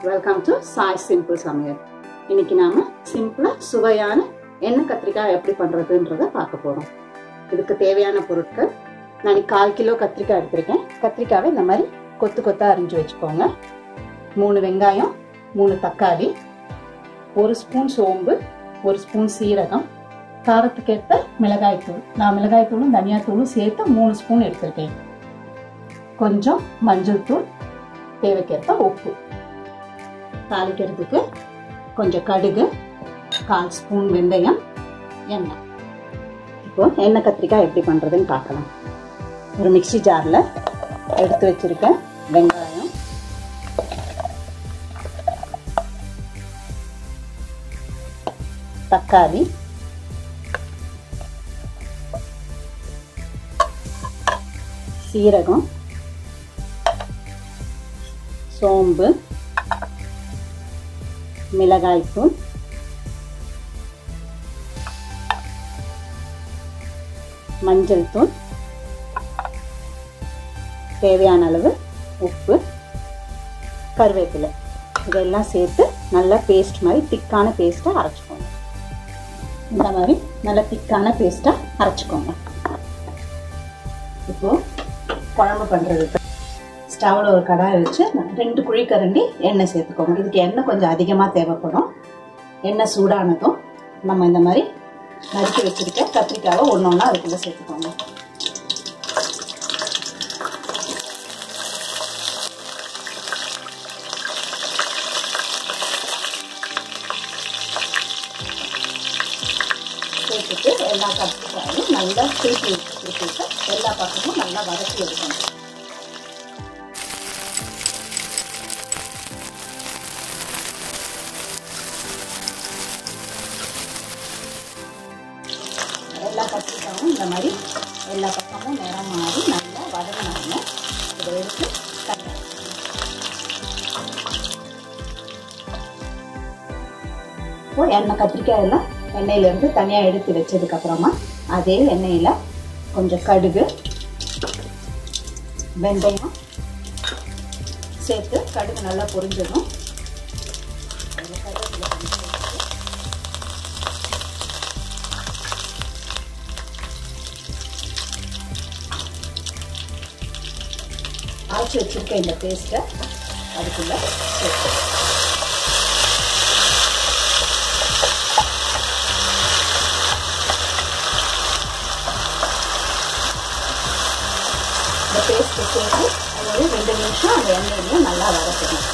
welcome to Sai simple சமையல் இன்னைக்கு நாம சிம்பிளா சுவையான எண்ணெய் கத்திரிக்காய் எப்படி பண்றதுன்றத பார்க்க போறோம் இதுக்கு தேவையான பொருட்கள் நான் இன்னைக்கு கால் கிலோ கத்திரிக்காய் எடுத்திருக்கேன் கத்திரிக்காவை இந்த மாதிரி கொத்து கொத்தா அரிஞ்சு வச்சுக்கோங்க மூணு வெங்காயம் மூணு தக்காளி ஒரு ஸ்பூன் சோம்பு ஒரு ஸ்பூன் சீரகம் காரத்துக்கேற்ப மிளகாய்த்தூள் நான் மிளகாய்த்தூளும் தனியாத்தூளும் சேர்த்து மூணு ஸ்பூன் எடுத்திருக்கேன் கொஞ்சம் மஞ்சள் தூள் தேவைக்கேற்ப உப்பு தாளிக்கிறதுக்கு கொஞ்சம் கடுகு கால் ஸ்பூன் வெந்தயம் எண்ணெய் இப்போ எண்ணெய் கத்திரிக்காய் எப்படி பண்ணுறதுன்னு பார்க்கலாம் ஒரு மிக்சி ஜாரில் எடுத்து வச்சிருக்கேன் வெங்காயம் தக்காளி சீரகம் சோம்பு மிளகாய்த்தூள் மஞ்சள் தூள் தேவையான அளவு உப்பு கருவேப்பிலை இதெல்லாம் சேர்த்து நல்லா பேஸ்ட் மாதிரி திக்கான பேஸ்ட்டாக அரைச்சிக்கோங்க இந்த மாதிரி நல்லா திக்கான பேஸ்ட்டாக அரைச்சிக்கோங்க இப்போ குழம்பு பண்ணுறதுக்கு ஸ்டவ்வில் ஒரு கடாய் வச்சு ரெண்டு குழிக்கரண்டி எண்ணெய் சேர்த்துக்கோங்க இதுக்கு எண்ணெய் கொஞ்சம் அதிகமாக தேவைப்படும் எண்ணெய் சூடானதும் நம்ம இந்த மாதிரி நறுக்கி வச்சுருக்க கத்திரிக்காவை ஒன்று ஒன்றா அதுக்குள்ளே சேர்த்துக்கோங்க சேர்த்துட்டு எல்லா கத்திரிக்காயும் நல்லா திருப்பி திருப்பிட்டு எல்லா பக்கமும் நல்லா வதக்கி எடுக்கணும் எல்லா கத்திரிக்காயும் இந்த மாதிரி எல்லா பக்கமும் நிறம் மாறி நல்லா வதங்கினாங்க இதை எடுத்து தனியாக இப்போ எண்ணெய் கத்திரிக்காய் எல்லாம் எண்ணெயிலேருந்து தனியாக எடுத்து வச்சதுக்கப்புறமா அதே எண்ணெயில் கொஞ்சம் கடுகு வெந்தயம் சேர்த்து கடுகு நல்லா பொரிஞ்சிடும் கருவேப்பிலை கொஞ்சம் அரைச்சி வச்சிருக்க இந்த பேஸ்ட்டை அதுக்குள்ள சேர்த்து இந்த பேஸ்ட்டு சேர்த்து ஒரு ரெண்டு நிமிஷம் அந்த எண்ணெயிலேயே நல்லா வதக்கணும்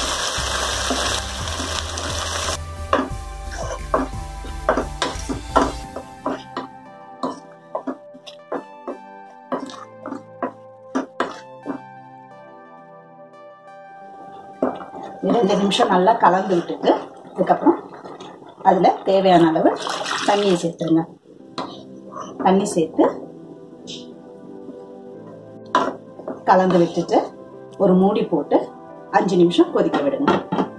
ரெண்டு நிமிஷம் நல்லா கலந்து விட்டுட்டு அதுக்கப்புறம் அதில் தேவையான அளவு தண்ணியை சேர்த்துருங்க தண்ணி சேர்த்து கலந்து விட்டுட்டு ஒரு மூடி போட்டு அஞ்சு நிமிஷம் கொதிக்க விடுங்க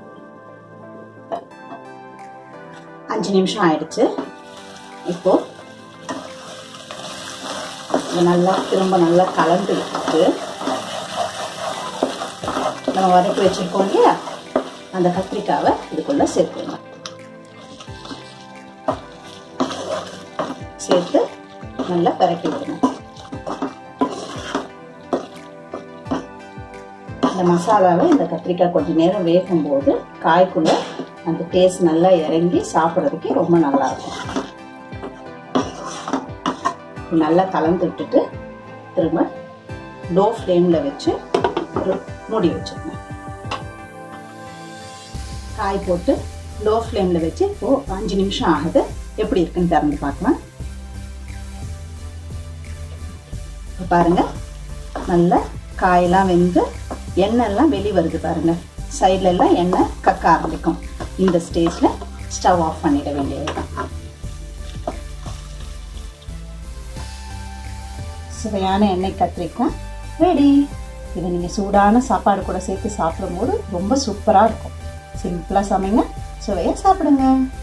அஞ்சு நிமிஷம் ஆயிடுச்சு இப்போ நல்லா திரும்ப நல்லா கலந்து விட்டுட்டு நம்ம வதக்கி வச்சிருக்கோம் இல்லையா அந்த கத்திரிக்காவை இதுக்குள்ள சேர்த்துருங்க சேர்த்து நல்லா பரப்பி விடுங்க இந்த மசாலாவை இந்த கத்திரிக்காய் கொஞ்சம் நேரம் வேகும் போது காய்க்குள்ள அந்த டேஸ்ட் நல்லா இறங்கி சாப்பிட்றதுக்கு ரொம்ப நல்லா இருக்கும் நல்லா கலந்து விட்டுட்டு திரும்ப லோ ஃப்ளேமில் வச்சு ஒரு மூடி வச்சுருங்க காய் போட்டு லோ ஃப்ளேமில் வச்சு இப்போ அஞ்சு நிமிஷம் ஆகுது எப்படி இருக்குன்னு திறந்து பார்க்கலாம் பாருங்க நல்லா காயெல்லாம் வெந்து எண்ணெய்லாம் வெளி வருது பாருங்க சைட்ல எல்லாம் எண்ணெய் கக்க ஆரம்பிக்கும் இந்த ஸ்டேஜ்ல ஸ்டவ் ஆஃப் பண்ணிட வேண்டியது சுவையான எண்ணெய் கத்திரிக்காய் ரெடி இதை நீங்கள் சூடான சாப்பாடு கூட சேர்த்து சாப்பிடும்போது ரொம்ப சூப்பராக இருக்கும் சிம்பிளாக சமைங்க சுவையாக சாப்பிடுங்க